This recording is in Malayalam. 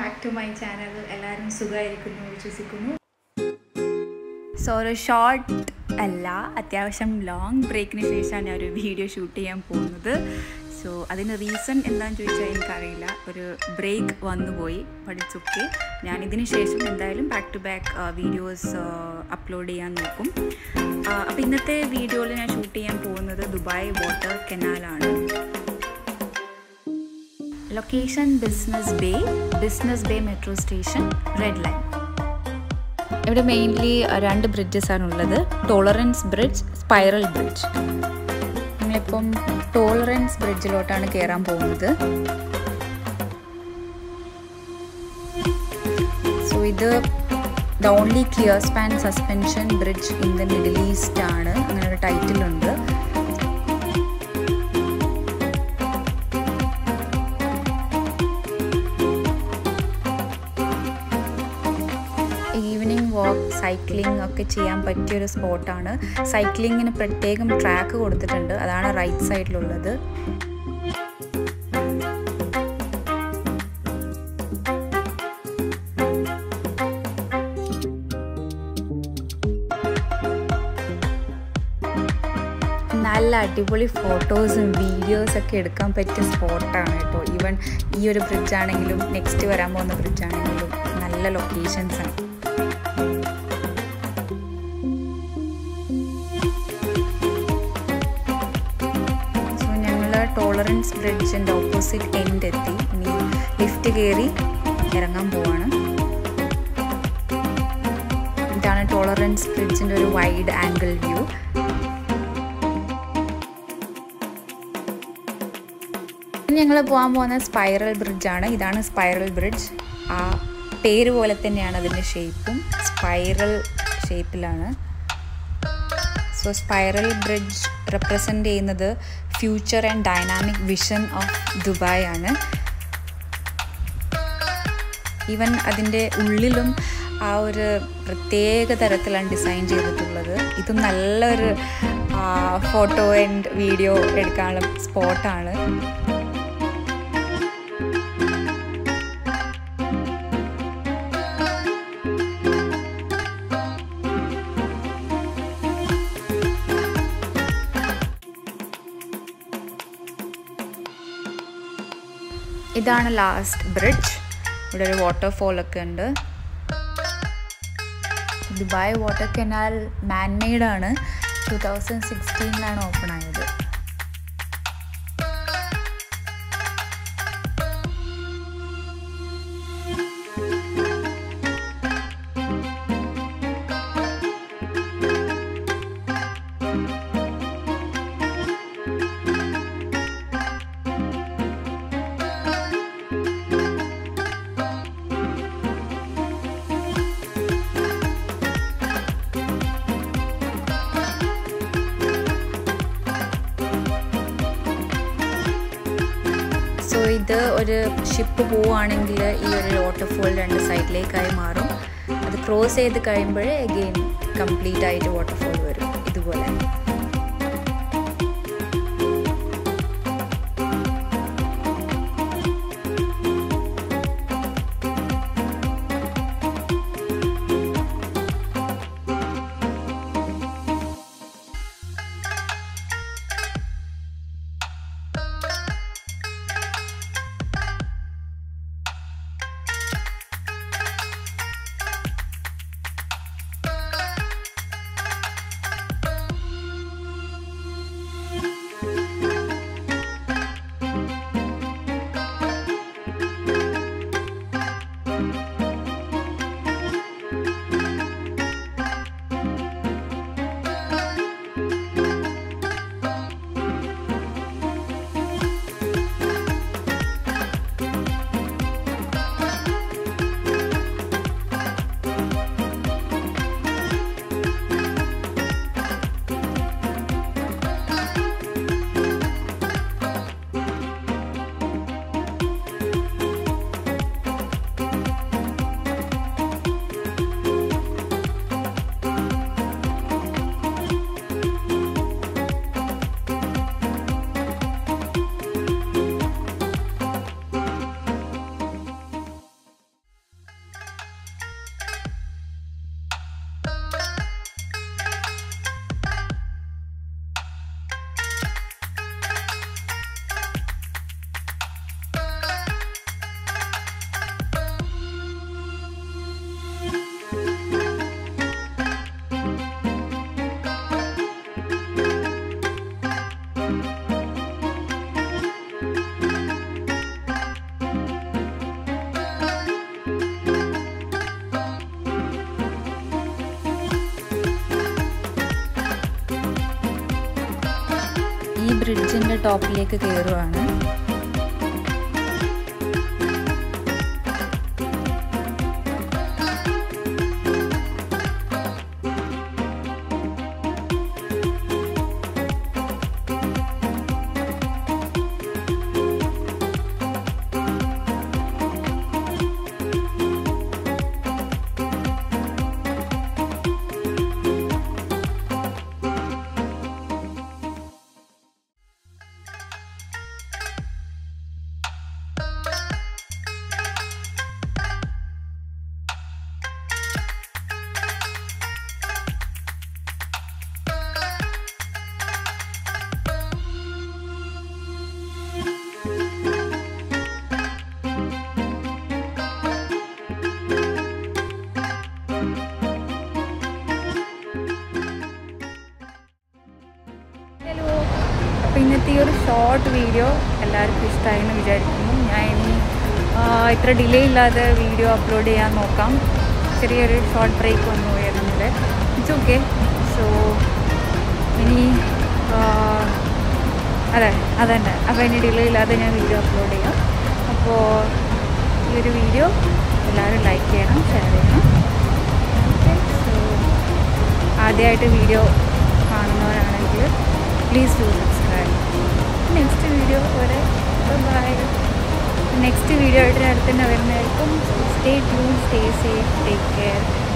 ബാക്ക് ടു മൈ ചാനൽ എല്ലാവരും സുഖമായിരിക്കുന്നു വിശ്വസിക്കുന്നു സോ ഒരു ഷോർട്ട് അല്ല അത്യാവശ്യം ലോങ് ബ്രേക്കിന് ശേഷമാണ് ഞാൻ ഒരു വീഡിയോ ഷൂട്ട് ചെയ്യാൻ പോകുന്നത് സോ അതിന് റീസൺ എന്താണെന്ന് ചോദിച്ചാൽ എനിക്കറിയില്ല ഒരു ബ്രേക്ക് വന്നുപോയി പഠിച്ചൊക്കെ ഞാൻ ഇതിന് ശേഷം എന്തായാലും back to back videos upload ചെയ്യാൻ നോക്കും അപ്പോൾ ഇന്നത്തെ വീഡിയോയിൽ ഞാൻ ഷൂട്ട് ചെയ്യാൻ പോകുന്നത് ദുബായ് വാട്ടർ കനാലാണ് location Business Bay Business Bay metro station red line ഇവിടെ മെയിൻലി രണ്ട് ബ്രിഡ്ജസ് ആണുള്ളത് ടോളറൻസ് ബ്രിഡ്ജ് സ്പൈറൽ ബ്രിഡ്ജ് നമ്മളിപ്പം ടോളറൻസ് ബ്രിഡ്ജിലോട്ടാണ് കയറാൻ പോകുന്നത് സോ ഇത് the only clear span suspension bridge in the Middle East ആണ് അങ്ങനെ ഒരു ടൈറ്റിലുണ്ട് ഈവനിങ് വാക്ക് സൈക്ലിംഗ് ഒക്കെ ചെയ്യാൻ പറ്റിയൊരു സ്പോട്ടാണ് സൈക്ലിങ്ങിന് പ്രത്യേകം ട്രാക്ക് കൊടുത്തിട്ടുണ്ട് അതാണ് റൈറ്റ് സൈഡിലുള്ളത് നല്ല അടിപൊളി ഫോട്ടോസും വീഡിയോസൊക്കെ എടുക്കാൻ പറ്റിയ സ്പോട്ടാണ് കേട്ടോ ഈവൻ ഈ ഒരു ബ്രിഡ്ജ് ആണെങ്കിലും നെക്സ്റ്റ് വരാൻ പോകുന്ന ബ്രിഡ്ജ് ആണെങ്കിലും നല്ല ലൊക്കേഷൻസ് ആണ് സോ ഞങ്ങൾ ടോളറൻസ് ബ്രിഡ്ജിൻ്റെ ഓപ്പോസിറ്റ് എൻഡ് എത്തി ഇനി ലിഫ്റ്റ് കയറി ഇറങ്ങാൻ പോവാണ് ഇതാണ് ടോളറൻസ് ബ്രിഡ്ജിൻ്റെ ഒരു വൈഡ് ആംഗിൾ വ്യൂ ഞങ്ങൾ പോകാൻ പോകുന്ന സ്പൈറൽ ബ്രിഡ്ജാണ് ഇതാണ് സ്പൈറൽ ബ്രിഡ്ജ് ആ പേര് പോലെ തന്നെയാണ് അതിൻ്റെ ഷേപ്പും സ്പൈറൽ ഷേപ്പിലാണ് സോ സ്പൈറൽ ബ്രിഡ്ജ് റെപ്രസെൻ്റ് ചെയ്യുന്നത് future and dynamic vision of Dubai ആണ് ഈവൻ അതിൻ്റെ ഉള്ളിലും ആ ഒരു പ്രത്യേക തരത്തിലാണ് ഡിസൈൻ ചെയ്തിട്ടുള്ളത് ഇത് നല്ലൊരു ഫോട്ടോ ആൻഡ് വീഡിയോ എടുക്കാനുള്ള സ്പോട്ടാണ് ഇതാണ് ലാസ്റ്റ് ബ്രിഡ്ജ് ഇവിടെ ഒരു വാട്ടർഫോൾ ഒക്കെ ഉണ്ട് ദുബായ് വാട്ടർ കനാൽ മാൻമെയ്ഡ് ആണ് ടു തൗസൻഡ് സിക്സ്റ്റീനിലാണ് ഓപ്പൺ ആയത് സോ ഇത് ഒരു ഷിപ്പ് പോവുകയാണെങ്കിൽ ഈ ഒരു വാട്ടർഫോൾ രണ്ട് സൈഡിലേക്കായി മാറും അത് ക്രോസ് ചെയ്ത് കഴിയുമ്പോഴേ അഗെയിൻ കംപ്ലീറ്റ് ആയിട്ട് വാട്ടർഫോൾ വരും ഇതുപോലെ റിഡ്ജിൻ്റെ ടോപ്പിലേക്ക് കയറുവാണ് ഹലോ അപ്പോൾ ഇന്നത്തെ ഈ ഒരു ഷോർട്ട് വീഡിയോ എല്ലാവർക്കും ഇഷ്ടമായി എന്ന് വിചാരിക്കുന്നു ഞാൻ ഇനി ആ, ഇത്ര ഡിലേ ഇല്ലാതെ വീഡിയോ അപ്ലോഡ് ചെയ്യാൻ നോക്കാം ചെറിയൊരു ഷോർട്ട് ബ്രേക്ക് വന്നു പോയിരുന്നത് ഇറ്റ്സ് ഓക്കെ സോ ഇനി ആ, അതെ അതന്നെ അപ്പോൾ ഇനി ഡിലേ ഇല്ലാതെ ഞാൻ വീഡിയോ അപ്ലോഡ് ചെയ്യാം അപ്പോൾ ഈ ഒരു വീഡിയോ എല്ലാവരും ലൈക്ക് ചെയ്യണം ഷെയർ ചെയ്യണം ഓക്കെ സോ ആദ്യമായിട്ട് വീഡിയോ കാണുന്നവരാണെങ്കിൽ please do subscribe next video വരെ ബൈ നെക്സ്റ്റ് വീഡിയോ ആയിട്ട് ഞാൻ അടുത്ത് തന്നെ വരുന്നതായിരിക്കും stay tune stay safe take care